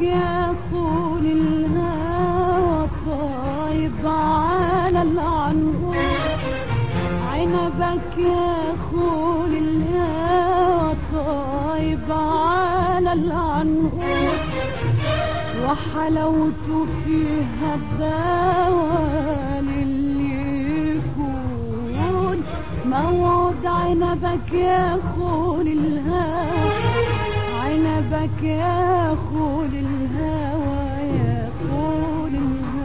يا خول الهوى طايب على العنقود عنبك يا خول الهوى طايب على العنقود وحلاوته فيها الدواء للي يكون موعد عنبك يا خول الهوى عنبك يا خول الهوى يا خول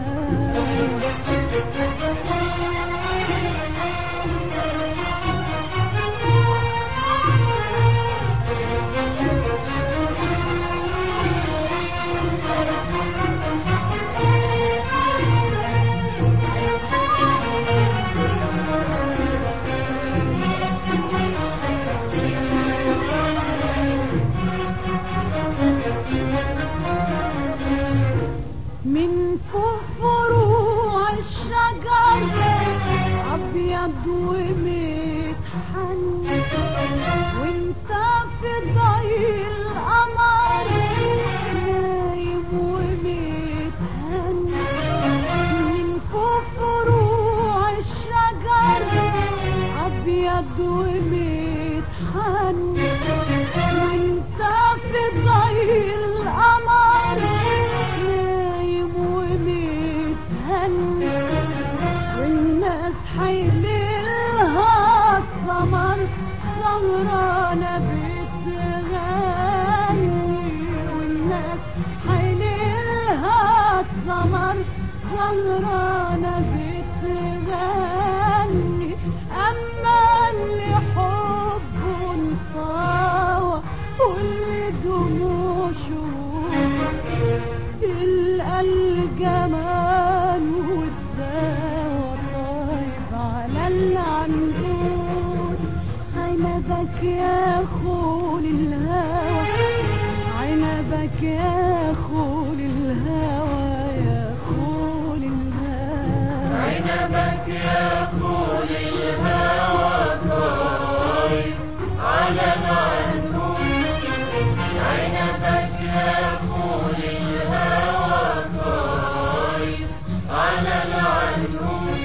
من فوق فروع الشجر ابيض ومتحن وانت في ضي القمر نايم ومتهن من فوق فروع الشجر ابيض ومتحن وانت في ضي القمر نايم ومتهني والناس حيلها الثمر سهرانة بتغني والناس حيلها الثمر سهرانة بتغني أما اللي حبه انطوى واللي دموع شوق تلقى الجمال والدواء طايب على العنقود عنبك يا خول الهوى عنبك يا خول الهوى يا خول الهوى عنبك يا خول الهوى طايب على العنقود عنبك يا خول الهوى طايب على العنقود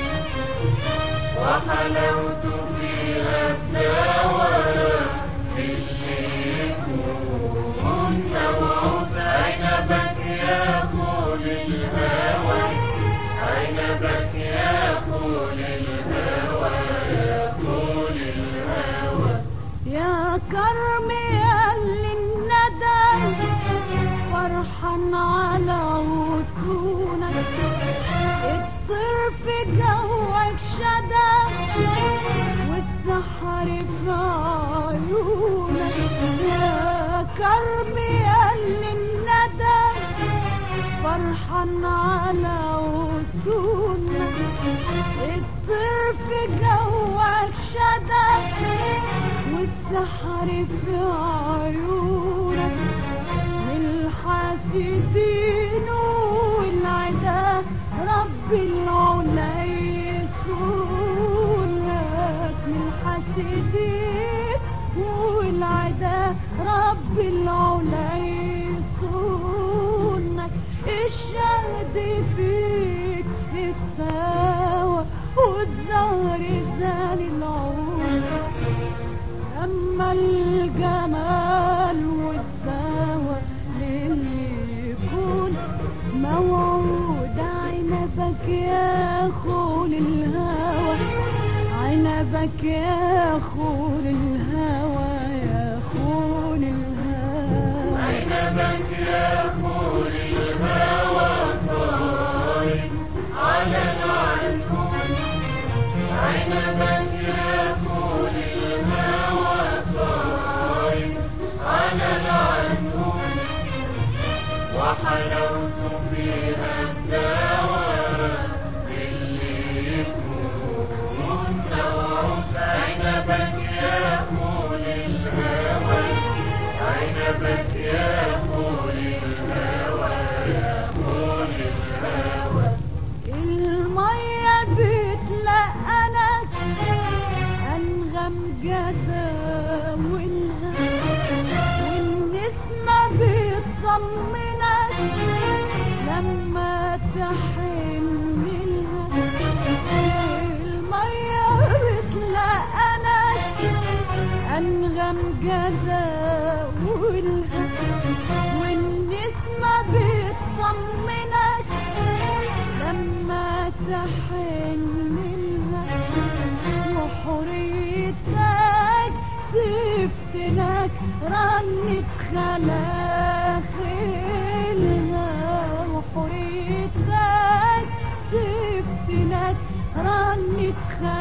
وحلاوته فيها الدواء اللي يكون موعود عنبك يا خول الهوى عنبك يا خول الهوى يا خول الهوى يا كرم يا اللي الندى فرحان على وصولك الطير في جوك شدى والسحر في عيونك يا كرم يا اللي الندى فرحان على وصولك الطير في جوك شدى والسحر في عيونك والحاسدين والعدا رب العلا يسونك من الحاسدين والعدا رب العلا يسونك الشهد فيك استوى والزهر زال العود أما الجمال والدواء للي يكون موعود عنبك يا خول الهوى عنبك يا خول الهوى يا خول الهوى عنبك يا خول الهوى طايب على العنقود عنبك يا خول الهوى طايب على العنقود وحلاوته فيها الدواء اللي يكون موعود عنبك يا خول الهوى عنبك يا خول الهوى يا خول الهوى المية بتلقنك أنغم جداولها والنسمة بتطمنك الجزاء والهم والنسمة بتطمنك لما تحن لها وحريتك تفتنك رنت خلاخلها وحريتك تفتنك رنت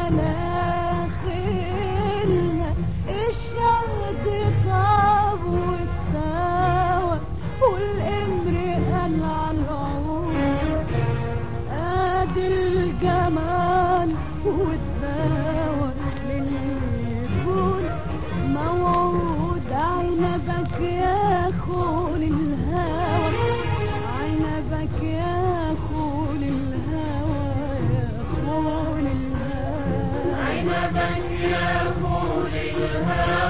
خلاخلها الشهد طاب والسوا والامر قال على العود ادي الجمال والدواء لليكون موعود عنبك يا خول الهوى عنبك يا خول الهوى يا خول الهوى عنبك يا خول الهوى